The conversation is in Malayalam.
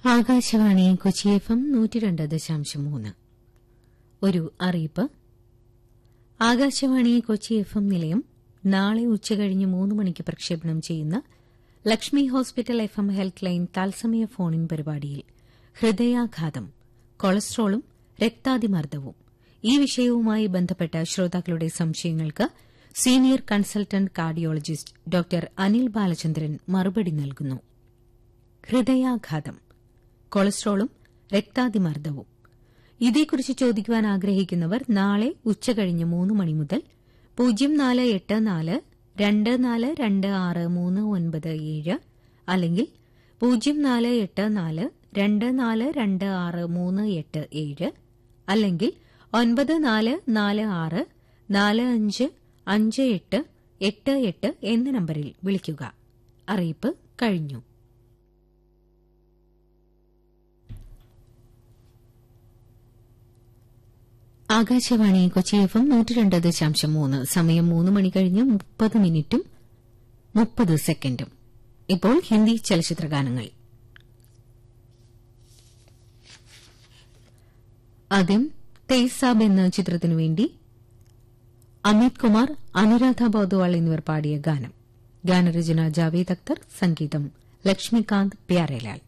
ആകാശവാണി കൊച്ചി എഫ് എം നൂറ്റി രണ്ട് ദശാംശം മൂന്ന് ഒരു അറിയിപ്പ് ആകാശവാണി കൊച്ചി എഫ് എം നിലയം നാളെ ഉച്ചകഴിഞ്ഞ് മൂന്ന് മണിക്ക് പ്രക്ഷേപണം ചെയ്യുന്ന Lakshmi hospital F M health line തത്സമയ ഫോണിൻ പരിപാടിയിൽ ഹൃദയാഘാതം കൊളസ്ട്രോളും രക്താതിമർദ്ദവും ഈ വിഷയവുമായി ബന്ധപ്പെട്ട ശ്രോതാക്കളുടെ സംശയങ്ങൾക്ക് senior consultant cardiologist doctor Anil Balachandran മറുപടി നൽകുന്നു ഹൃദയാഘാതം കൊളസ്ട്രോളും രക്താതിമർദ്ദവും ഇതേക്കുറിച്ച് ചോദിക്കുവാൻ ആഗ്രഹിക്കുന്നവർ നാളെ ഉച്ചകഴിഞ്ഞ് മൂന്ന് മണി മുതൽ പൂജ്യം നാല് എട്ട് നാല് രണ്ട് നാല് രണ്ട് ആറ് മൂന്ന് ഒൻപത് ഏഴ് അല്ലെങ്കിൽ പൂജ്യം നാല് എട്ട് നാല് രണ്ട് നാല് രണ്ട് ആറ് മൂന്ന് എട്ട് ഏഴ് അല്ലെങ്കിൽ ഒൻപത് നാല് നാല് ആറ് നാല് അഞ്ച് അഞ്ച് എട്ട് എട്ട് എട്ട് എന്ന നമ്പറിൽ വിളിക്കുക അറിയിപ്പ് കഴിഞ്ഞു ആകാശവാണി കൊച്ചി എഫ് എം നൂറ്റി രണ്ട് ദശാംശം മൂന്ന് സമയം മൂന്ന് മണി കഴിഞ്ഞ് മുപ്പത് മിനിറ്റും മുപ്പത് സെക്കൻഡും ഇപ്പോൾ ഹിന്ദി ചലച്ചിത്രഗാനങ്ങൾ ആദ്യം തേസാബ് എന്ന ചിത്രത്തിനു വേണ്ടി അമിത് കുമാർ അനുരാധ ബോദ്വാൾ എന്നിവർ പാടിയ ഗാനം ഗാനരചന ജാവേദ് അക്തർ സംഗീതം ലക്ഷ്മികാന്ത് പ്യാരേലാൽ